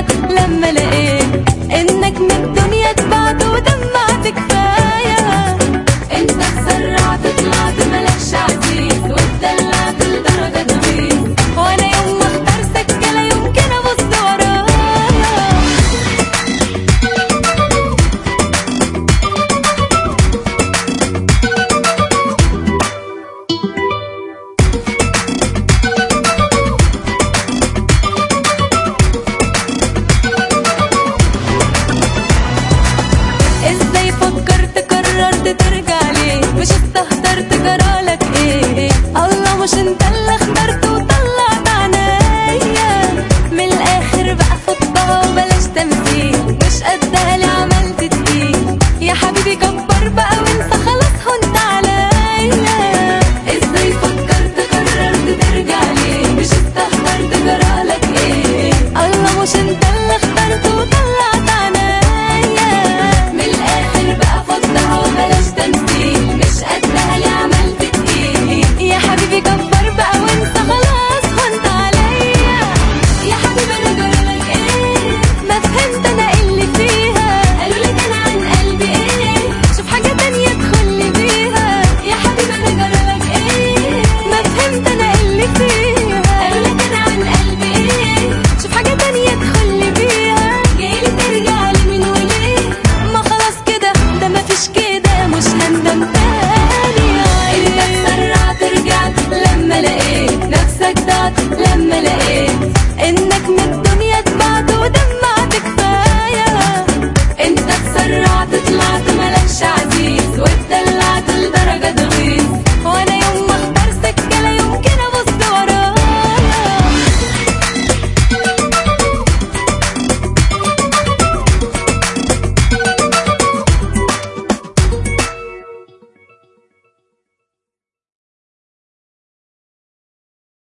اتسرعت لما لقيت انك من الدنيا تبعت ودمعت كفايه انت اتسرعت طلعت ملكش عزيز واتدلعت لدرجه غميز وانا يوم ما اختار سكه لا يمكن ابص ورايا ازاي فكرت قررت ترجع ليه مش استهترت جرالك ايه الله مش انت اللي اخترت وطلعت عنايا من الاخر بقى فضها وبلاش تمثيل مش قدها اللي عملت تقيل يا حبيبي كبر بقى وانسى خلاص هنت عليا ازاي فكرت قررت ترجع ليه مش استهترت جرالك ايه الله مش انت اللي اخترت وطلعت عنايا من الاخر بقى فضها وبلاش تمثيل مش قدها اللي عملت تقيل يا حبيبي كبر بقى وانسى خلاص هنت عليا يا حبيبي انا جرالك ايه ما فهمت انا إيه اللي فيها قالوا لك انا عن قلبي ايه شوف حاجه تانية تدخلي بيها يا حبيبي انا جرالك ايه ما فهمت انا إيه اللي فيها قالوا لك انا عن قلبي ايه شوف حاجه تانية تدخلي بيها جايلي ترجع لي من وليه ما خلاص كده ده ما فيش كده مش هندم تاني انت اتسرعت رجعت لما لقيت نفسك ضعت لما لقيت انك من الدنيا اتبعت ودمعت كفايه انت اتسرعت طلعت